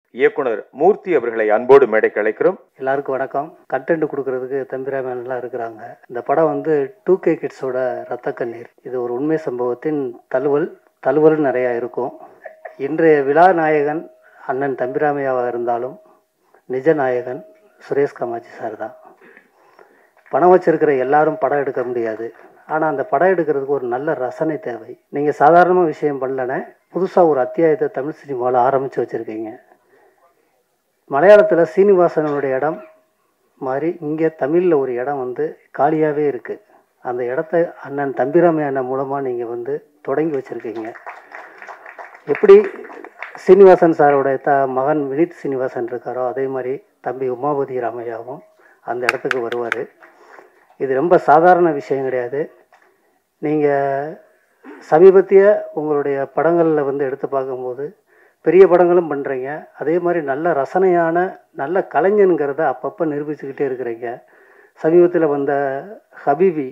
இயக்குனர் மூர்த்தி அவர்களை அன்போடு மேடைக்கு அழைக்கிறோம் எல்லாருக்கும் வணக்கம் கண்டென்ட் கொடுக்கறதுக்கு தம்பிராமன்லாம் இருக்கிறாங்க இந்த படம் வந்து டூ கே கிட்ஸோட ரத்த கண்ணீர் இது ஒரு உண்மை சம்பவத்தின் தழுவல் தழுவல் நிறையா இருக்கும் இன்றைய விழா நாயகன் அண்ணன் தம்பிராமையாவாக இருந்தாலும் நிஜ நாயகன் சுரேஷ் காமாட்சி சார் தான் பணம் வச்சிருக்கிற எல்லாரும் படம் எடுக்க முடியாது ஆனால் அந்த படம் எடுக்கிறதுக்கு ஒரு நல்ல ரசனை தேவை நீங்கள் சாதாரணமாக விஷயம் பண்ணலனே புதுசாக ஒரு அத்தியாயத்தை தமிழ் சினிமாவில் ஆரம்பித்து வச்சுருக்கீங்க மலையாளத்தில் சீனிவாசனுடைய இடம் மாதிரி இங்கே தமிழில் ஒரு இடம் வந்து காலியாகவே இருக்குது அந்த இடத்த அண்ணன் தம்பிராமை அண்ணன் மூலமாக நீங்கள் வந்து தொடங்கி வச்சுருக்கீங்க எப்படி சீனிவாசன் சாரோட த மகன் வினித் சீனிவாசன் இருக்காரோ அதே மாதிரி தம்பி உமாபதி ராமையாவும் அந்த இடத்துக்கு வருவார் இது ரொம்ப சாதாரண விஷயம் கிடையாது நீங்கள் சமீபத்திய உங்களுடைய படங்களில் வந்து எடுத்து பார்க்கும்போது பெரிய படங்களும் பண்ணுறீங்க அதே மாதிரி நல்ல ரசனையான நல்ல கலைஞனுங்கிறத அப்பப்போ நிரூபிச்சுக்கிட்டே இருக்கிறீங்க சமீபத்தில் வந்த ஹபீபி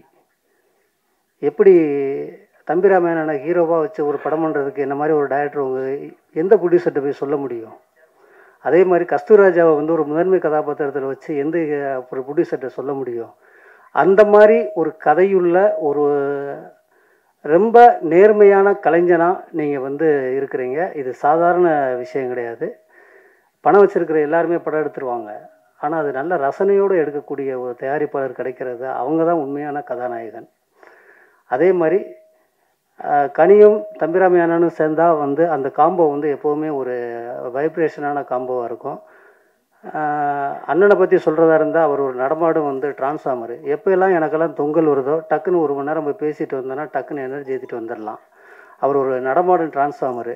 எப்படி தம்பிராமேனனை ஹீரோவாக வச்சு ஒரு படம் பண்ணுறதுக்கு என்ன மாதிரி ஒரு டைரக்டர் உங்க எந்த ப்ரொடியூசர்கிட்ட போய் சொல்ல முடியும் அதே மாதிரி கஸ்தூராஜாவை வந்து ஒரு முதன்மை கதாபாத்திரத்தில் வச்சு எந்த ஒரு ப்ரொடியூசர்கிட்ட சொல்ல முடியும் அந்த மாதிரி ஒரு கதையுள்ள ஒரு ரொம்ப நேர்மையான கலைஞனாக நீங்கள் வந்து இருக்கிறீங்க இது சாதாரண விஷயம் கிடையாது பணம் வச்சிருக்கிற எல்லாருமே படம் எடுத்துருவாங்க ஆனால் அது நல்ல ரசனையோடு எடுக்கக்கூடிய ஒரு தயாரிப்பாளர் கிடைக்கிறது அவங்க தான் உண்மையான கதாநாயகன் அதே மாதிரி அஹ், கனியும் தம்பிராமி அண்ணனும் சேர்ந்தா வந்து அந்த காம்போ வந்து எப்போவுமே ஒரு வைப்ரேஷனான காம்போவாக இருக்கும் அஹ், அண்ணனை பற்றி சொல்கிறதா இருந்தால் அவர் ஒரு நடமாடும் வந்து டிரான்ஸ்ஃபார்மர் எப்போல்லாம் எனக்கெல்லாம் தொங்கல் வருதோ டக்குன்னு ஒரு மணி நேரம் போய் பேசிட்டு வந்தோன்னா டக்குன்னு எனர்ஜி ஏற்றிட்டு வந்துடலாம் அவர் ஒரு நடமாடும் டிரான்ஸ்ஃபார்மரு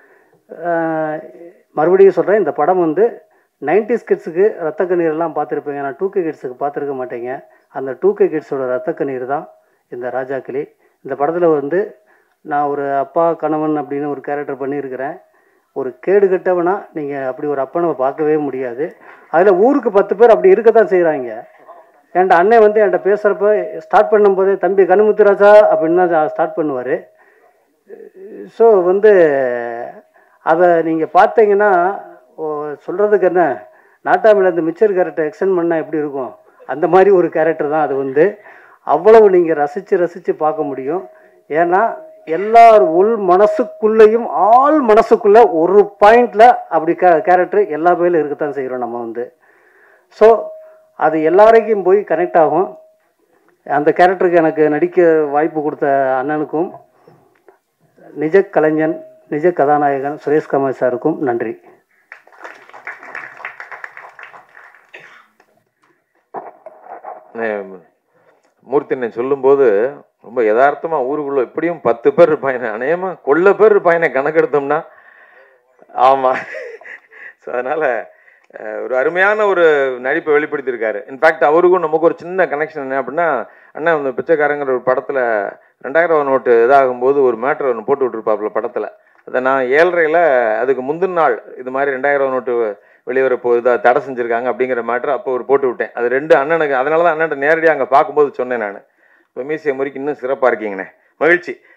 மறுபடியும் சொல்கிறேன் இந்த படம் வந்து நைன்டிஸ் கிட்ஸுக்கு ரத்த கண்ணீர்லாம் பார்த்துருப்பீங்க நான் டூ கே கிட்ஸுக்கு பார்த்துருக்க மாட்டேங்க அந்த டூ கே கிட்ஸோட ரத்த கண்ணீர் தான் இந்த ராஜாக்கிளி இந்த படத்தில் வந்து நான் ஒரு அப்பா கணவன் அப்படின்னு ஒரு கேரக்டர் பண்ணியிருக்கிறேன் ஒரு கேடு கெட்டவனா நீங்கள் அப்படி ஒரு அப்பனை பார்க்கவே முடியாது அதில் ஊருக்கு பத்து பேர் அப்படி இருக்க தான் செய்கிறாங்க என்கிட்ட அண்ணன் வந்து என்கிட்ட பேசுகிறப்ப ஸ்டார்ட் பண்ணும்போதே தம்பி கனுமுத்துராஜா அப்படின்னு தான் ஸ்டார்ட் பண்ணுவார் ஸோ வந்து அதை நீங்கள் பார்த்தீங்கன்னா சொல்கிறதுக்கு என்ன நாட்டாமில் அந்த மிச்சர் கேரக்டர் எக்ஸ்டெண்ட் பண்ணால் எப்படி இருக்கும் அந்த மாதிரி ஒரு கேரக்டர் தான் அது வந்து அவ்வளவு நீங்கள் ரசித்து ரசித்து பார்க்க முடியும் ஏன்னா எல்லார் உள் மனசுக்குள்ளேயும் ஆள் மனசுக்குள்ளே ஒரு பாயிண்டில் அப்படி கே கேரக்டர் எல்லா பேரும் இருக்கத்தான் செய்கிறோம் நம்ம வந்து ஸோ அது எல்லாரையும் போய் கனெக்ட் ஆகும் அந்த கேரக்டருக்கு எனக்கு நடிக்க வாய்ப்பு கொடுத்த அண்ணனுக்கும் நிஜ கலைஞன் நிஜ கதாநாயகன் சுரேஷ் கமல் சாருக்கும் நன்றி அஹ் மூர்த்தி சொல்லும்போது ரொம்ப யதார்த்தமா ஊருக்குள்ள எப்படியும் பத்து பேர் இருப்பாங்க அநேகமா கொள்ள பேர் இருப்பாங்க கணக்கெடுத்தோம்னா ஆமா ஸோ அதனால அஹ், ஒரு அருமையான ஒரு நடிப்பை வெளிப்படுத்தியிருக்காரு இன்ஃபேக்ட் அவருக்கும் நமக்கு ஒரு சின்ன கனெக்ஷன் என்ன அப்படின்னா அண்ணா இந்த பிச்சைக்காரங்கிற ஒரு படத்துல ரெண்டாயிரம் ரூபா நோட்டு இதாகும்போது ஒரு மேட்ரு ஒன்று போட்டு விட்டுருப்பாப்புல படத்துல அதை நான் ஏழரையில் அதுக்கு முந்தின நாள் இது மாதிரி ரெண்டாயிரம் ரூபா நோட்டு வெளிவர போகுது அதை தடை செஞ்சுருக்காங்க அப்படிங்கிற மேட்ரு அப்போ ஒரு போட்டு விட்டேன் அது ரெண்டு அண்ணனுக்கு அதனால தான் அண்ணன்ட்ட நேரடியாக அங்கே பார்க்கும்போது சொன்னேன் நான் இப்போ மீசிய முறைக்கு இன்னும் சிறப்பாக இருக்கீங்கண்ணே மகிழ்ச்சி